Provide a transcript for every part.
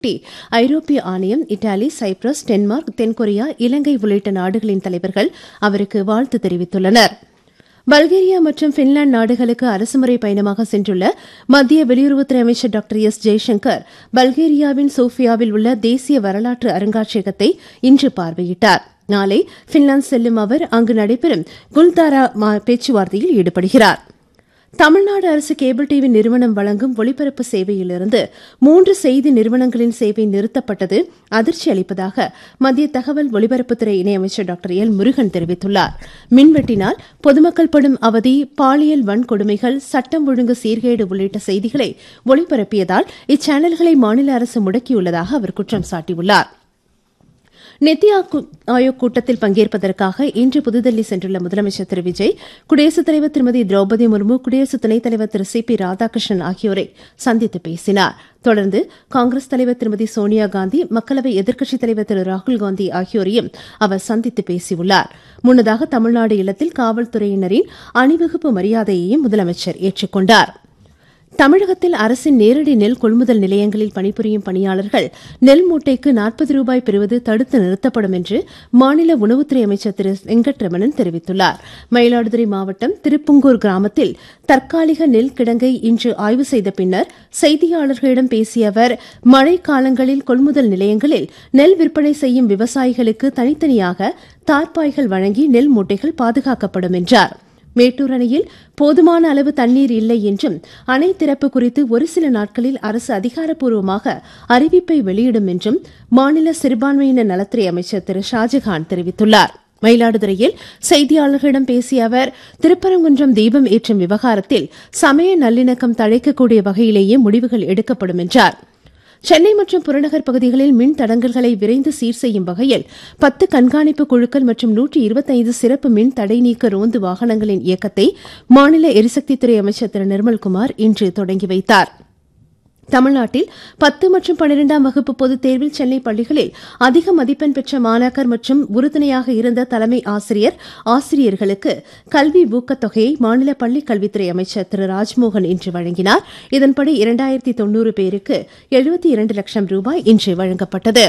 ஒட்டி ஐரோப்பிய ஆணையம் இத்தாலி சைப்ரஸ் டென்மார்க் தென்கொரியா இலங்கை உள்ளிட்ட நாடுகளின் தலைவர்கள் அவருக்கு வாழ்த்து தெரிவித்துள்ளனா் பல்கேரியா மற்றும் பின்லாந்து நாடுகளுக்கு அரசுமுறை பயணமாக சென்றுள்ள மத்திய வெளியுறவுத்துறை அமைச்சர் டாக்டர் எஸ் ஜெய்சங்கர் பல்கேரியாவின் சோஃபியாவில் உள்ள தேசிய வரலாற்று அருங்காட்சியகத்தை இன்று பார்வையிட்டார் நாளை பின்லாந்து செல்லும் அவர் அங்கு நடைபெறும் குல்தாரா பேச்சுவார்த்தையில் ஈடுபடுகிறார் தமிழ்நாடு அரசு கேபிள் டிவி நிறுவனம் வழங்கும் ஒளிபரப்பு சேவையிலிருந்து மூன்று செய்தி நிறுவனங்களின் சேவை நிறுத்தப்பட்டது அதிர்ச்சி அளிப்பதாக மத்திய தகவல் ஒலிபரப்புத்துறை இணையமைச்சர் டாக்டர் எல் முருகன் தெரிவித்துள்ளார் மின்வெட்டினால் பொதுமக்கள் படும் அவதி பாலியல் வன்கொடுமைகள் சட்டம் ஒழுங்கு சீர்கேடு உள்ளிட்ட செய்திகளை ஒளிபரப்பியதால் இச்சேனல்களை மாநில அரசு முடக்கியுள்ளதாக அவர் குற்றம் சாட்டியுள்ளாா் நித்தி ஆயோக் கூட்டத்தில் பங்கேற்பதற்காக இன்று புதுதில்லி சென்றுள்ள முதலமைச்சர் திரு விஜய் குடியரசுத் தலைவர் திருமதி திரௌபதி முர்மு குடியரசு துணைத் தலைவர் திரு சி பி ராதாகிருஷ்ணன் ஆகியோரை சந்தித்து பேசினார் தொடர்ந்து காங்கிரஸ் தலைவர் திருமதி சோனியா காந்தி மக்களவை எதிர்க்கட்சித் தலைவர் திரு ராகுல்காந்தி ஆகியோரையும் அவர் சந்தித்து பேசியுள்ளார் முன்னதாக தமிழ்நாடு இல்லத்தில் காவல்துறையினரின் அணிவகுப்பு மரியாதையையும் முதலமைச்சர் ஏற்றுக் கொண்டாா் தமிழகத்தில் அரசின் நேரடி நெல் கொள்முதல் நிலையங்களில் பணிபுரியும் பணியாளர்கள் நெல் மூட்டைக்கு நாற்பது ரூபாய் பெறுவது தடுத்து நிறுத்தப்படும் என்று மாநில உணவுத்துறை அமைச்சர் திரு வெங்கட்ரமணன் தெரிவித்துள்ளார் மயிலாடுதுறை மாவட்டம் திருப்புங்கூர் கிராமத்தில் தற்காலிக நெல் கிடங்கை இன்று ஆய்வு செய்த பின்னர் செய்தியாளர்களிடம் பேசிய அவர் மழை காலங்களில் கொள்முதல் நிலையங்களில் நெல் விற்பனை செய்யும் விவசாயிகளுக்கு தனித்தனியாக தார்பாய்கள் வழங்கி நெல் மூட்டைகள் பாதுகாக்கப்படும் என்றாா் மேட்டூர் அணையில் போதுமான அளவு தண்ணீர் இல்லை என்றும் அணை திறப்பு குறித்து ஒரு சில நாட்களில் அரசு அதிகாரப்பூர்வமாக அறிவிப்பை வெளியிடும் என்றும் மாநில சிறுபான்மையினர் நலத்துறை அமைச்சர் திரு ஷாஜகான் தெரிவித்துள்ளார் மயிலாடுதுறையில் செய்தியாளர்களிடம் பேசிய அவர் திருப்பரங்குன்றம் தீபம் ஏற்றும் விவகாரத்தில் சமய நல்லிணக்கம் தழைக்கக்கூடிய வகையிலேயே முடிவுகள் எடுக்கப்படும் என்றாா் சென்னை மற்றும் புறநகர் பகுதிகளில் மின் தடங்கல்களை விரைந்து சீர் செய்யும் வகையில் பத்து கண்காணிப்பு குழுக்கள் மற்றும் நூற்றி இருபத்தைந்து சிறப்பு மின் தடை நீக்க ரோந்து வாகனங்களின் இயக்கத்தை மாநில எரிசக்தித்துறை அமைச்சர் திரு நிர்மல்குமார் இன்று தொடங்கி வைத்தார் தமிழ்நாட்டில் பத்து மற்றும் பன்னிரெண்டாம் வகுப்பு பொதுத் தேர்வில் சென்னை பள்ளிகளில் அதிக மதிப்பெண் பெற்ற மாணாக்கர் மற்றும் உறுதுணையாக இருந்த தலைமை ஆசிரியர் ஆசிரியர்களுக்கு கல்வி ஊக்கத்தொகையை மாநில பள்ளிக் கல்வித்துறை அமைச்சர் திரு ராஜ்மோகன் இன்று வழங்கினார் இதன்படி இரண்டாயிரத்தி தொன்னூறு பேருக்கு எழுபத்தி இரண்டு லட்சம் ரூபாய் இன்று வழங்கப்பட்டது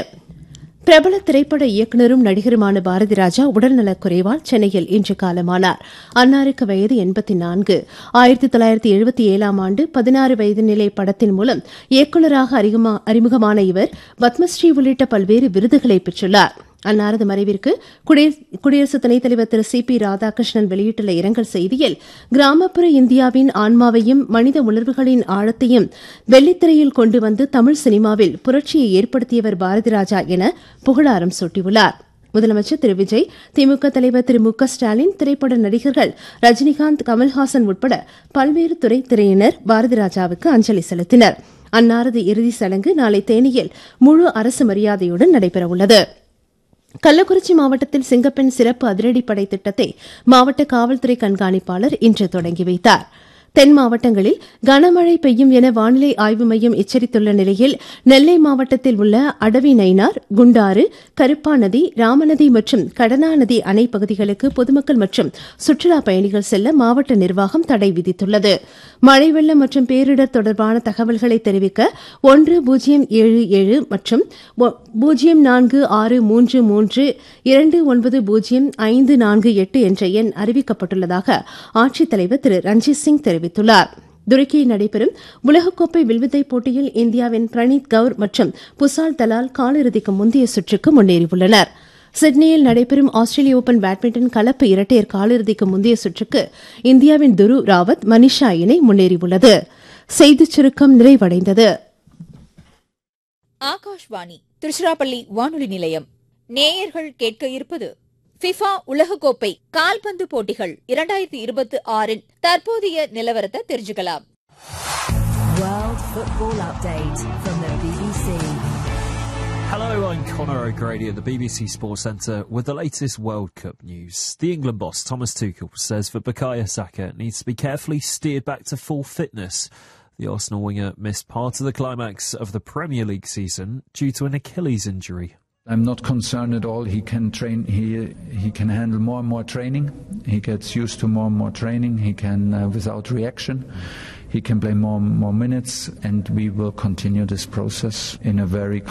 பிரபல திரைப்பட இயக்குநரும் நடிகருமான பாரதி ராஜா உடல்நலக் குறைவால் சென்னையில் இன்று காலமானார் அன்னாருக்கு வயது எண்பத்தி நான்கு ஆயிரத்தி தொள்ளாயிரத்தி எழுபத்தி ஏழாம் ஆண்டு பதினாறு வயது நிலை படத்தின் மூலம் இயக்குநராக அறிமுகமான இவர் பத்மஸ்ரீ உள்ளிட்ட பல்வேறு விருதுகளை பெற்றுள்ளார் அன்னாரது மறைவிற்கு குடியரசு துணைத் தலைவர் திரு சி பி ராதாகிருஷ்ணன் வெளியிட்டுள்ள இரங்கல் செய்தியில் கிராமப்புற இந்தியாவின் ஆன்மாவையும் மனித உணர்வுகளின் ஆழத்தையும் வெள்ளித்திரையில் கொண்டு வந்து தமிழ் சினிமாவில் புரட்சியை ஏற்படுத்தியவர் பாரதி ராஜா என புகழாரம் சூட்டியுள்ளார் முதலமைச்சர் திரு விஜய் திமுக தலைவர் திரு மு க ஸ்டாலின் திரைப்பட நடிகர்கள் ரஜினிகாந்த் கமல்ஹாசன் உட்பட பல்வேறு துறை திரையினர் பாரதி ராஜாவுக்கு அஞ்சலி செலுத்தினர் அன்னாரது இறுதிச் சடங்கு நாளை தேனியில் முழு அரசு மரியாதையுடன் நடைபெறவுள்ளது கள்ளக்குறிச்சி மாவட்டத்தில் சிங்கப்பெண் சிறப்பு அதிரடிப்படை திட்டத்தை மாவட்ட காவல்துறை கண்காணிப்பாளர் இன்று தொடங்கி வைத்தார் தென் மாவட்டங்களில் கனமழை பெய்யும் என வானிலை ஆய்வு மையம் எச்சரித்துள்ள நிலையில் நெல்லை மாவட்டத்தில் உள்ள அடவி நைனார் குண்டாறு கருப்பாநதி ராமநதி மற்றும் கடனாநதி அணை பகுதிகளுக்கு பொதுமக்கள் மற்றும் சுற்றுலா பயணிகள் செல்ல மாவட்ட நிர்வாகம் தடை விதித்துள்ளது மழை வெள்ளம் மற்றும் பேரிடர் தொடர்பான தகவல்களை தெரிவிக்க ஒன்று பூஜ்ஜியம் ஏழு ஏழு மற்றும் பூஜ்ஜியம் நான்கு ஆறு மூன்று மூன்று இரண்டு ஒன்பது பூஜ்ஜியம் ஐந்து நான்கு எட்டு என்ற எண் அறிவிக்கப்பட்டுள்ளதாக ஆட்சித்தலைவர் திரு ரஞ்சித் சிங் தெரிவித்துள்ளார் துருக்கியில் நடைபெறும் உலகக்கோப்பை வில்வித்தை போட்டியில் இந்தியாவின் பிரணீத் கவுர் மற்றும் புசால் தலால் காலிறுதிக்கு முந்தைய சுற்றுக்கு முன்னேறியுள்ளனா் சிட்னியில் நடைபெறும் ஆஸ்திரேலிய ஓபன் பேட்மிண்டன் கலப்பு இரட்டையர் காலிறுதிக்கு முந்தைய சுற்றுக்கு இந்தியாவின் துரு ராவத் மனிஷா இணை முன்னேறியுள்ளது செய்திச் சுருக்கம் நிறைவடைந்தது ஆகாஷ்வாணி திருச்சிராப்பள்ளி வானொலி நிலையம் நேயர்கள் கேட்க இருப்பது ஃபிஃபா உலகக்கோப்பை கால்பந்து போட்டிகள் இரண்டாயிரத்தி இருபத்தி ஆறின் தற்போதைய நிலவரத்தை தெரிஞ்சுக்கலாம் World Football Update from the BBC. Hello, I'm Conor O'Grady at the BBC Sports Centre with the latest World Cup news. The England boss, Thomas Tuchel, says that Bukayo Saka needs to be carefully steered back to full fitness. The Arsenal winger missed part of the climax of the Premier League season due to an Achilles injury. I'm not concerned at all. He can train. He he can handle more and more training. He gets used to more and more training. He can uh, without reaction. he can play more more minutes, and we will continue this process in a very